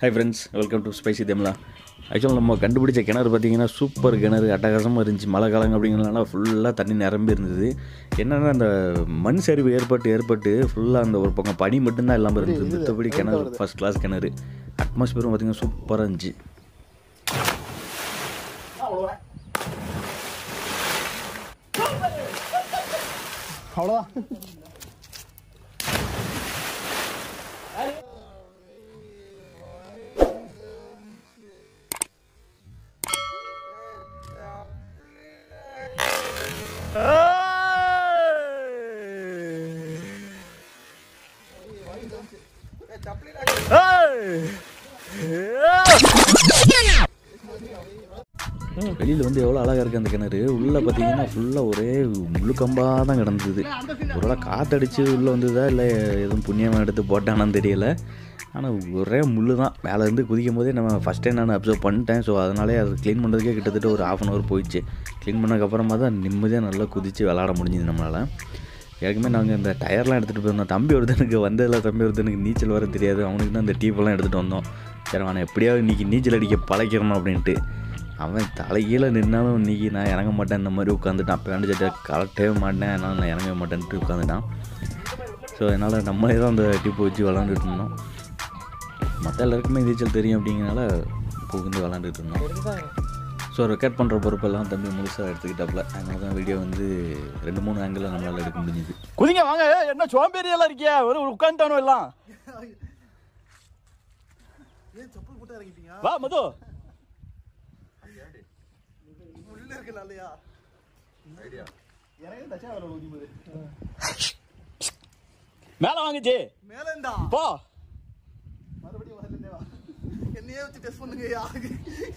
Hi friends welcome to spicy தெம்லா ஆக்சுவலாக நம்ம கண்டுபிடிச்ச கிணறு பார்த்தீங்கன்னா சூப்பர் கிணறு அட்டகாசமாக இருந்துச்சு மழை காலம் அப்படிங்கிறதுனால ஃபுல்லாக தண்ணி நிரம்பி இருந்தது என்னென்னா அந்த மண் சரிவு ஏற்பட்டு ஏற்பட்டு ஃபுல்லாக அந்த ஒரு பக்கம் பனி மட்டும்தான் இல்லாமல் இருந்தது மற்றபடி கிணறு ஃபஸ்ட் கிளாஸ் கிணறு அட்மாஸ்பியரும் பார்த்தீங்கன்னா சூப்பராக இருந்துச்சு அவ்வளோதான் வெளியில் வந்து எவ்வளோ அழகாக இருக்குது அந்த கிணறு உள்ளே பார்த்தீங்கன்னா ஃபுல்லாக ஒரே முள்ளு கம்பாக தான் கிடந்தது ஒருவேளை காற்றடிச்சு உள்ளே வந்ததா இல்லை எதுவும் புண்ணியமாக எடுத்து போட்டானான்னு தெரியல ஆனால் ஒரே முள்ளு தான் மேலே இருந்து குதிக்கும் போதே நம்ம ஃபஸ்ட் டைம் நான் அப்சர்வ் பண்ணிட்டேன் ஸோ அதனாலே அது க்ளீன் பண்ணுறதுக்கே கிட்டத்தட்ட ஒரு ஆஃப் அன் ஹவர் போயிடுச்சு க்ளீன் பண்ணக்கப்புறமா தான் நிம்மதியாக நல்லா குதித்து விளாட முடிஞ்சுது நம்மளால் ஏற்கனவே நாங்கள் இந்த டயர்லாம் எடுத்துகிட்டு போயிருந்தோம் தம்பி ஒருத்தனுக்கு வந்ததில் தம்பி ஒருத்தனுக்கு நீச்சல் வர தெரியாது அவனுக்கு தான் இந்த டீப்பெல்லாம் எடுத்துகிட்டு வந்தோம் சரி அவனை எப்படியாவது இன்றைக்கி நீச்சல் அடிக்க பழக்கிறணும் அப்படின்ட்டு அவன் தலைகீழ நின்னாலும் இன்றைக்கி நான் இறங்க மாட்டேன் இந்த மாதிரி உட்காந்துட்டான் பேண்ட் சட்டை கலட்டவே மாட்டேன் அதனால் நான் இறங்க மாட்டேன்ட்டு உட்காந்துட்டான் ஸோ அதனால் நம்மளே தான் அந்த டிப்பு வச்சு விளாண்டுட்டு இருந்தோம் மற்ற எல்லாருக்குமே நீச்சல் தெரியும் அப்படிங்கிறனால புகுந்து விளாண்டுட்டு இருந்தோம் ஸோ ரெக்கார்ட் பண்ணுற பொறுப்பெல்லாம் தம்பி முழுசாக எடுத்துக்கிட்டாப்புல அதனால தான் வீடியோ வந்து ரெண்டு மூணு ஆங்கிளில் நம்மளால் எடுக்க முடிஞ்சுது குதிங்க வாங்க என்ன சோம்பேறியெல்லாம் இருக்கியா ஒரு உட்காந்துட்டானோ எல்லாம் வா மது மேல வாங்குச்சு மேலண்டா போ மறுபடியும் முதல்ல வா என்னையே வச்சு டெஸ்ட் பண்ணுங்க யாருக்கு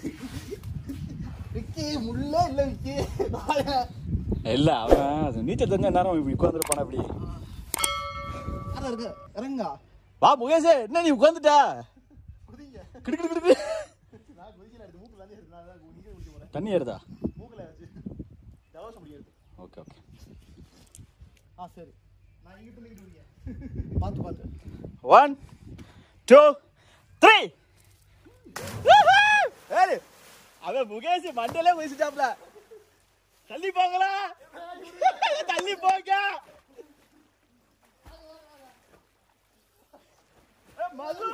விக்கி முள்ள இல்ல விக்கி வாயா. இல்ல அவன் நீச்சல் தெரிஞ்ச நேரம் இப்படி உட்காந்துருப்பான அப்படி யாரா இருக்கு இறங்கா வா முகேஷ் என்ன நீ உட்காந்துட்ட குதிங்க கிடு கிடு கிடு நான் குதிக்கல எடுத்து மூக்குல இருந்து எடுத்து நான் தான் குதிக்க குடிக்க போறேன் தண்ணி ஏறுதா மூக்குல வச்சு தவசம் முடியாது ஓகே ஓகே ஆ சரி நான் இங்கிட்டு இருந்து இங்கிட்டு குடிக்க பார்த்து பார்த்து ஒன் டூ த்ரீ ஏய் அவன் முகேஷ் மண்டலே பேசிட்டாப்ல தள்ளி போங்களா தள்ளி போங்க ஏய், மது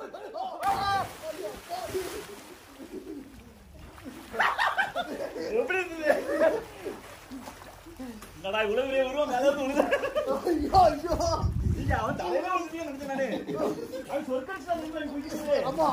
எப்படி இருந்தது என்னடா இவ்வளவு பெரிய உருவம் மேல இருந்து விழுது ஐயோ ஐயோ நீங்க அவன் தலையில விழுந்துட்டே நினைச்சேன் நானு அவன் சொற்கடிச்சு குடிக்கிறது ஆமா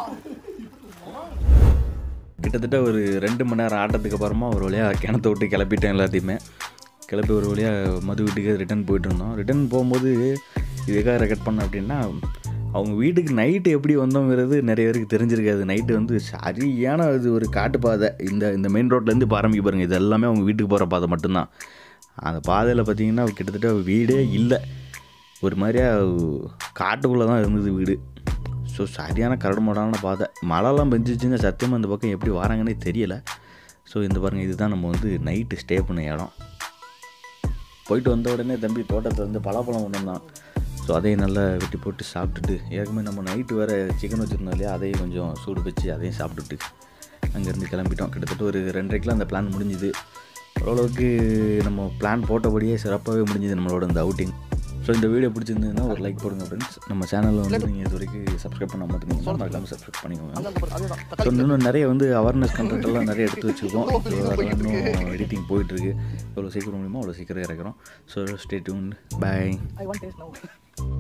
கிட்டத்தட்ட ஒரு ரெண்டு மணி நேரம் ஆட்டத்துக்கு அப்புறமா ஒரு வழியாக கிணத்த விட்டு கிளப்பிட்டேன் எல்லாத்தையுமே கிளப்பி ஒரு வழியாக மது வீட்டுக்கு ரிட்டர்ன் போயிட்டு இருந்தோம் ரிட்டர்ன் போகும்போது இதுக்காக ரெக்கார்ட் பண்ண அப்படின்னா அவங்க வீட்டுக்கு நைட்டு எப்படி வந்தோங்கிறது நிறைய பேருக்கு தெரிஞ்சிருக்காது நைட்டு வந்து சரியான இது ஒரு காட்டு பாதை இந்த இந்த மெயின் ரோட்லேருந்து இப்போ ஆரம்பிக்க பாருங்க இது எல்லாமே அவங்க வீட்டுக்கு போகிற பாதை மட்டும்தான் அந்த பாதையில் பார்த்தீங்கன்னா கிட்டத்தட்ட வீடே இல்லை ஒரு மாதிரியா காட்டுக்குள்ளே தான் இருந்தது வீடு ஸோ சரியான கரடுமுரடான பாதை மழைலாம் பெஞ்சிச்சுங்க சத்தியமாக இந்த பக்கம் எப்படி வராங்கன்னே தெரியல ஸோ இந்த பாருங்கள் இதுதான் நம்ம வந்து நைட்டு ஸ்டே பண்ண இடம் போயிட்டு வந்த உடனே தம்பி தோட்டத்தில் வந்து பலாப்பழம் கொண்டு வந்தான் ஸோ அதையும் நல்லா வெட்டி போட்டு சாப்பிட்டுட்டு ஏற்கனவே நம்ம நைட்டு வேறு சிக்கன் வச்சுருந்தோம் இல்லையா அதையும் கொஞ்சம் சூடு வச்சு அதையும் சாப்பிட்டுட்டு அங்கேருந்து கிளம்பிட்டோம் கிட்டத்தட்ட ஒரு ரெண்டரைக்கெலாம் அந்த பிளான் முடிஞ்சுது ஓரளவுக்கு நம்ம பிளான் போட்டபடியே சிறப்பாகவே முடிஞ்சுது நம்மளோட இந்த அவுட்டிங் ஸோ இந்த வீடியோ பிடிச்சிருந்ததுன்னா ஒரு லைக் போடுங்க ஃப்ரெண்ட்ஸ் நம்ம சேனலில் வந்து நீங்கள் இது வரைக்கும் சப்ஸ்கிரைப் பண்ண மாட்டேங்க மறக்காமல் சப்ஸ்கிரைப் பண்ணிக்கோங்க அதுதான் ஸோ இன்னும் நிறைய வந்து அவேர்னஸ் கண்டென்ட் எல்லாம் நிறைய எடுத்து வச்சுருக்கோம் ஸோ அதெல்லாம் இன்னும் எடிட்டிங் போயிட்டுருக்கு எவ்வளோ சீக்கிரம் முடியுமோ அவ்வளோ சீக்கிரம் இறக்குறோம் so stay tune bye I want taste நவ